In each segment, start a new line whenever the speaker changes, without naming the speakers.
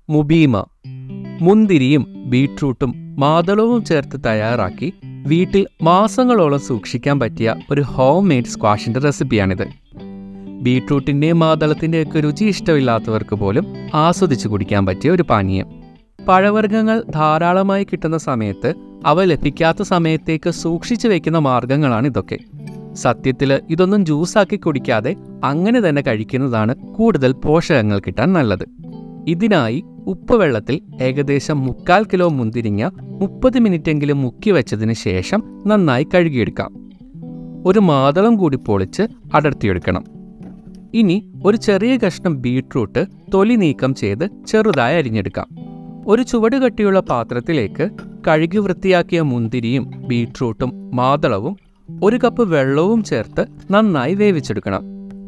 മുബീമ മുന്തിരിയും ബീട്രൂട്ടും മാതളവും ചേർത്ത് തയ്യാറാക്കി വീട്ടിൽ മാസങ്ങളോളം സൂക്ഷിക്കാൻ പറ്റിയ ഒരു ഹോം മെയ്ഡ് സ്ക്വാഷിൻ്റെ റെസിപ്പിയാണിത് ബീട്രൂട്ടിൻ്റെയും മാതളത്തിൻ്റെയൊക്കെ രുചി ഇഷ്ടമില്ലാത്തവർക്ക് പോലും ആസ്വദിച്ച് കുടിക്കാൻ പറ്റിയ ഒരു പാനീയം പഴവർഗ്ഗങ്ങൾ ധാരാളമായി കിട്ടുന്ന സമയത്ത് അവ ലഭിക്കാത്ത സമയത്തേക്ക് സൂക്ഷിച്ചു വെക്കുന്ന മാർഗങ്ങളാണ് ഇതൊക്കെ സത്യത്തിൽ ഇതൊന്നും ജ്യൂസാക്കി കുടിക്കാതെ അങ്ങനെ തന്നെ കഴിക്കുന്നതാണ് കൂടുതൽ പോഷകങ്ങൾ കിട്ടാൻ നല്ലത് ഇതിനായി ഉപ്പ് വെള്ളത്തിൽ ഏകദേശം മുക്കാൽ കിലോ മുന്തിരിങ്ങ മുപ്പത് മിനിറ്റെങ്കിലും മുക്കി വെച്ചതിന് ശേഷം നന്നായി കഴുകിയെടുക്കാം ഒരു മാതളം കൂടി പൊളിച്ച് അടർത്തിയെടുക്കണം ഇനി ഒരു ചെറിയ കഷ്ണം ബീട്രൂട്ട് തൊലി നീക്കം ചെയ്ത് ചെറുതായി അരിഞ്ഞെടുക്കാം ഒരു ചുവട് കട്ടിയുള്ള പാത്രത്തിലേക്ക് കഴുകി വൃത്തിയാക്കിയ മുന്തിരിയും ബീട്രൂട്ടും മാതളവും ഒരു കപ്പ് വെള്ളവും ചേർത്ത് നന്നായി വേവിച്ചെടുക്കണം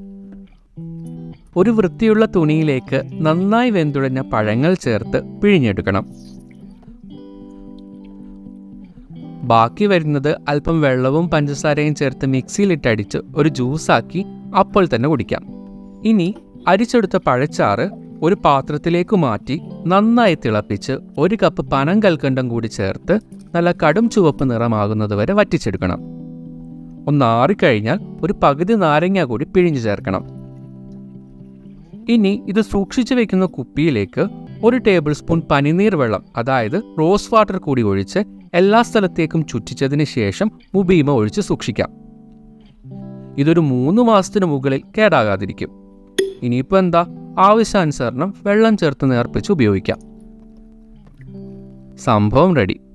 ഒരു വൃത്തിയുള്ള തുണിയിലേക്ക് നന്നായി വെന്തുടഞ്ഞ പഴങ്ങൾ ചേർത്ത് പിഴിഞ്ഞെടുക്കണം ബാക്കി വരുന്നത് അല്പം വെള്ളവും പഞ്ചസാരയും ചേർത്ത് മിക്സിയിലിട്ടടിച്ച് ഒരു ജ്യൂസാക്കി അപ്പോൾ തന്നെ കുടിക്കാം ഇനി അരിച്ചെടുത്ത പഴച്ചാറ് ഒരു പാത്രത്തിലേക്ക് മാറ്റി നന്നായി തിളപ്പിച്ച് ഒരു കപ്പ് പനം കൽക്കണ്ടം കൂടി ചേർത്ത് നല്ല കടും ചുവപ്പ് നിറമാകുന്നത് വരെ വറ്റിച്ചെടുക്കണം ഒന്ന് ആറിക്കഴിഞ്ഞാൽ ഒരു പകുതി നാരങ്ങ കൂടി പിഴിഞ്ഞു ചേർക്കണം ഇനി ഇത് സൂക്ഷിച്ചു വെക്കുന്ന കുപ്പിയിലേക്ക് ഒരു ടേബിൾ സ്പൂൺ പനിനീർ വെള്ളം അതായത് റോസ് വാട്ടർ കൂടി ഒഴിച്ച് എല്ലാ സ്ഥലത്തേക്കും ചുറ്റിച്ചതിന് ശേഷം മുബീമ ഒഴിച്ച് സൂക്ഷിക്കാം ഇതൊരു മൂന്ന് മാസത്തിന് മുകളിൽ കേടാകാതിരിക്കും ഇനിയിപ്പോൾ എന്താ ആവശ്യാനുസരണം വെള്ളം ചേർത്ത് നേർപ്പിച്ച് ഉപയോഗിക്കാം സംഭവം റെഡി